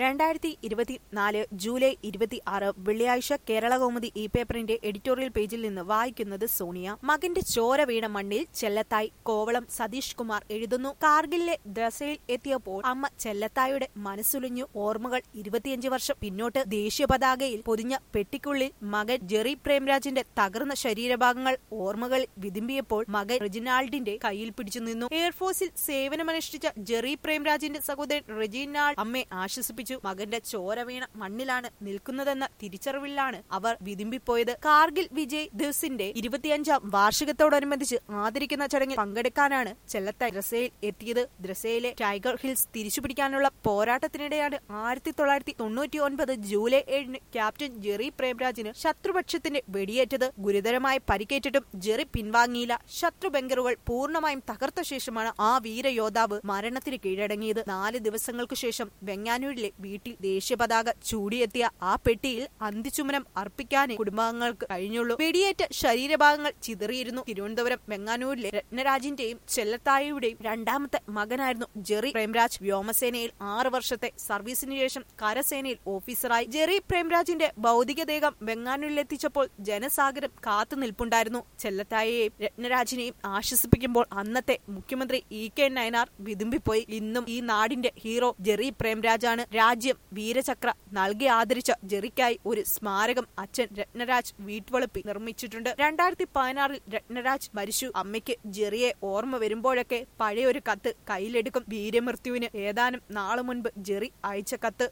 രണ്ടായിരത്തി ഇരുപത്തിനാല് ജൂലൈ ഇരുപത്തി ആറ് വെള്ളിയാഴ്ച കേരള കൗമുദി ഇ പേപ്പറിന്റെ എഡിറ്റോറിയൽ പേജിൽ നിന്ന് വായിക്കുന്നത് സോണിയ മകന്റെ ചോര വീണ മണ്ണിൽ ചെല്ലത്തായി കോവളം സതീഷ് കുമാർ എഴുതുന്നു കാർഗിലിലെ ദ്രസയിൽ എത്തിയപ്പോൾ അമ്മ ചെല്ലത്തായുടെ മനസ്സുലിഞ്ഞു ഓർമ്മകൾ ഇരുപത്തിയഞ്ച് വർഷം പിന്നോട്ട് ദേശീയ പതാകയിൽ പൊതിഞ്ഞ പെട്ടിക്കുള്ളിൽ മകൻ ജെറി പ്രേംരാജിന്റെ തകർന്ന ശരീരഭാഗങ്ങൾ ഓർമ്മകൾ വിതുമ്പിയപ്പോൾ മകൻ റെജിനാൾഡിന്റെ കയ്യിൽ പിടിച്ചു നിന്നു എയർഫോഴ്സിൽ സേവനമനുഷ്ഠിച്ച ജെറി പ്രേംരാജിന്റെ സഹോദരൻ റെജിനാൾഡ് അമ്മയെ ആശ്വസിപ്പിച്ചു മകന്റെ ചോര വീണ മണ്ണിലാണ് നിൽക്കുന്നതെന്ന തിരിച്ചറിവിലാണ് അവർ വിതുമ്പിപ്പോയത് കാർഗിൽ വിജയ് ദിവസിന്റെ ഇരുപത്തിയഞ്ചാം വാർഷികത്തോടനുബന്ധിച്ച് ആദരിക്കുന്ന ചടങ്ങിൽ പങ്കെടുക്കാനാണ് ചെല്ലത്ത ദ്രസയിൽ എത്തിയത് ദ്രസയിലെ ടൈഗർ ഹിൽസ് തിരിച്ചുപിടിക്കാനുള്ള പോരാട്ടത്തിനിടെയാണ് ആയിരത്തി തൊള്ളായിരത്തി തൊണ്ണൂറ്റി ഒൻപത് ജൂലൈ ഏഴിന് ക്യാപ്റ്റൻ ജെറി പ്രേംരാജിന് ശത്രുപക്ഷത്തിന്റെ വെടിയേറ്റത് ഗുരുതരമായി പരിക്കേറ്റിട്ടും ജെറി പിൻവാങ്ങിയില്ല ശത്രു ബങ്കറുകൾ പൂർണ്ണമായും തകർത്ത ശേഷമാണ് ആ വീരയോദ്ധാവ് മരണത്തിന് കീഴടങ്ങിയത് നാല് ദിവസങ്ങൾക്കു ശേഷം വെങ്ങാനൂരിലെ വീട്ടിൽ ദേശീയ പതാക ചൂടിയെത്തിയ ആ പെട്ടിയിൽ അന്ത്യചുമനം അർപ്പിക്കാനേ കുടുംബാംഗങ്ങൾക്ക് കഴിഞ്ഞുള്ളൂ വെടിയേറ്റ ശരീരഭാഗങ്ങൾ ചിതറിയിരുന്നു തിരുവനന്തപുരം വെങ്ങാനൂരിലെ രത്നരാജിന്റെയും ചെല്ലത്തായയുടെയും രണ്ടാമത്തെ മകനായിരുന്നു ജെറി പ്രേംരാജ് വ്യോമസേനയിൽ ആറ് വർഷത്തെ സർവീസിനു ശേഷം കരസേനയിൽ ഓഫീസറായി ജെറി പ്രേംരാജിന്റെ ഭൗതികദേഹം വെങ്ങാനൂരിലെത്തിച്ചപ്പോൾ ജനസാഗരം കാത്തു നിൽപ്പുണ്ടായിരുന്നു ചെല്ലത്തായയെയും രത്നരാജിനെയും ആശ്വസിപ്പിക്കുമ്പോൾ അന്നത്തെ മുഖ്യമന്ത്രി ഇ കെ നയനാർ വിതുമ്പിപ്പോയി ഇന്നും ഈ നാടിന്റെ ഹീറോ ജെറി പ്രേംരാജാണ് രാജ്യം വീരചക്ര നൽകി ആദരിച്ച ജെറിക്കായി ഒരു സ്മാരകം അച്ഛൻ രത്നരാജ് വീട്ടുവളപ്പി നിർമ്മിച്ചിട്ടുണ്ട് രണ്ടായിരത്തി പതിനാറിൽ രത്നരാജ് മരിച്ചു അമ്മയ്ക്ക് ജെറിയെ ഓർമ്മ വരുമ്പോഴൊക്കെ പഴയൊരു കത്ത് കയ്യിലെടുക്കും വീരമൃത്യുവിന് ഏതാനും നാളു മുൻപ് ജെറി അയച്ച കത്ത്